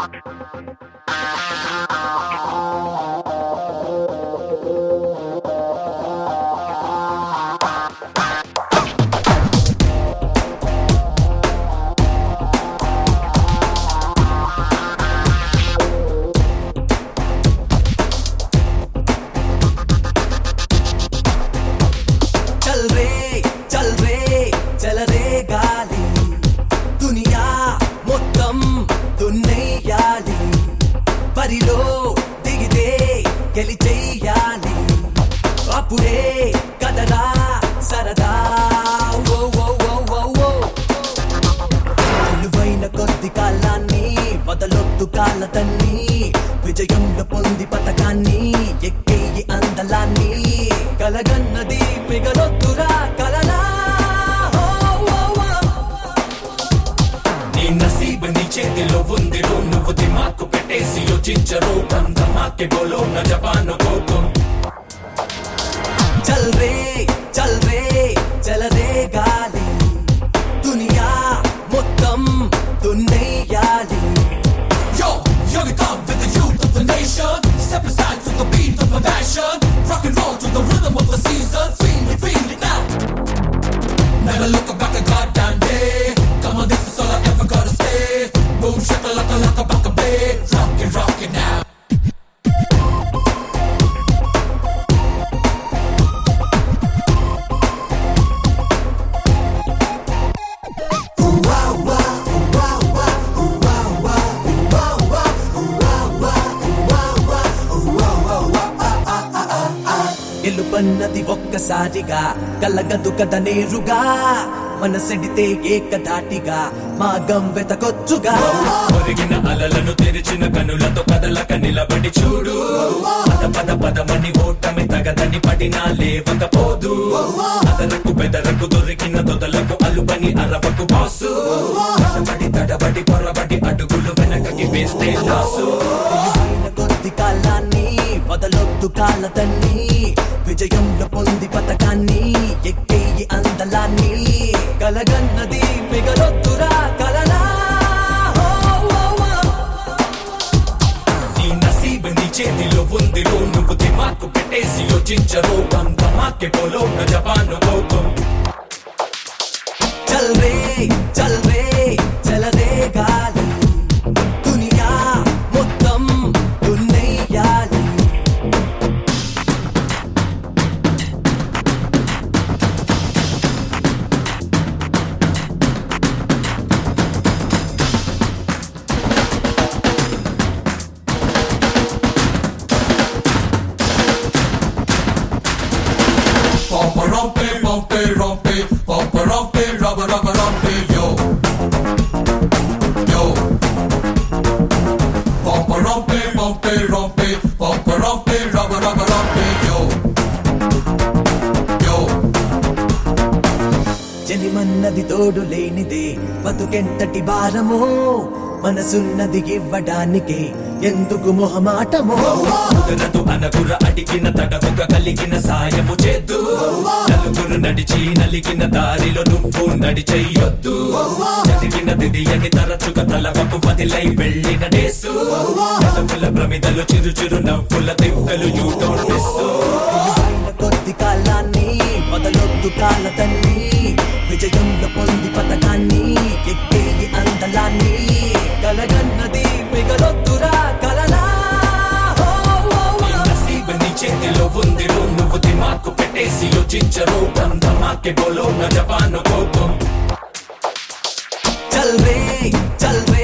చల్ రే చల్ రే చలరే గాలి దునియా మొత్తం దున్నెయ్యాలి పరిలో దిగితే గెలిచెయ్యాలి అప్పుడే కదరా సరదా ఓ ఓ ఓ ఓ ఓ విలువైన కొద్ది కాలాన్ని వదలొద్దు కాలతన్ని విజయంలో పొంది పథకాన్ని ఎక్కేయి అందలాన్ని కలగన్నది మిగలొద్దురా కలలా ఓ, ఓ, ఓ. నీ నసీబు నీ చేతిలో ఉందిరో నువ్వు దిమాకు పెట్టేసి యోచించరు ధమాకే బోలో నా జవాను కోకం చల్ రే చల్ రే చలరే గాలి దునియా మొత్తం దున్నెయ్యాలి Yo, yo, we come with the youth of the nation. Step aside to the beat of my passion. Rock and roll to the rhythm of the season. Feel it, feel it now. Never look back a goddamn day. Come on, this is all I ever gotta say. Boom, shaka, laka, laka, baka, babe. Rock it, rock it now. గెలుపన్నది ఒక్కసారిగా కలగదు కద నేరుగా మనసెడితే ఏకధాటిగా మాగం వెతకొచ్చుగా ఒరిగిన అలలను తెరిచిన కనులతో కదలక నిలబడి చూడు పద పద పదమని ఓటమి తగదని పడినా లేవకపోదు అదరకు బెదరకు దొరికిన దొదలకు అలుబని అరవకు బాసు తడబడి తడబడి పొరబడి అడుగులు వెనకకి వేస్తే లాసు విలువైన కొద్ది కాలాన్ని వదలొద్దు కాలతన్ని విజయంలో పొంది పథకాన్ని ఎక్కేయి అందలాన్ని కలగన్నది మిగలొద్దురా కలలా ఓ, ఓ, ఓ. నీ నసీబు నీ చేతిలో ఉందిలో నువ్వు దిమాకు పెట్టేసి యోచించరు ధమాకే పోలో నా జవాను కోపం చల్ రే చల్ రే చలరే గాలి దునియా మొత్తం దున్నెయ్యాలి Pompa rompe, rompe, rompe, pompa rompe, rubba rubba rompe, yo. Yo. Pompa rompe, rompe, rompe, pompa rompe, rubba rubba rompe, yo. Yo. జనిమన్నది తోడు లేనిదే బతుకెంతటి భారమో మనసున్నది ఇవ్వడానికే ఎందుకు మొహమాటమో కుదరదు అనగుర అడిగిన తడవుక కలిగిన సాయము చేద్దు నలుగురు నడిచి నలిగిన దారిలో నువ్వు నడిచెయ్యొద్దు జరిగిన దిదియని తరచుగా తలవకు వదిలై వెళ్ళిన డేసు నలుగుల ప్రమిదలు చిరు చిరు నవ్వుల తిక్కలు యూ డోంట్ మిస్ విలువైన కొద్ది కాలాన్ని మొదలొద్దు కాలతన్ని విజయంలో పొంది పథకాన్ని ఎక్కేయి అందలాన్ని కలగన్నది మిగలొద్దురా కలలా ఓ, ఓ, ఓ. నసీబు నీ చేతిలో ఉందిరో నువ్వు దిమాకు పెట్టేసి యోచించరు ధమాకే బోలో నా జవాను కోపం చల్ రే చల్ రే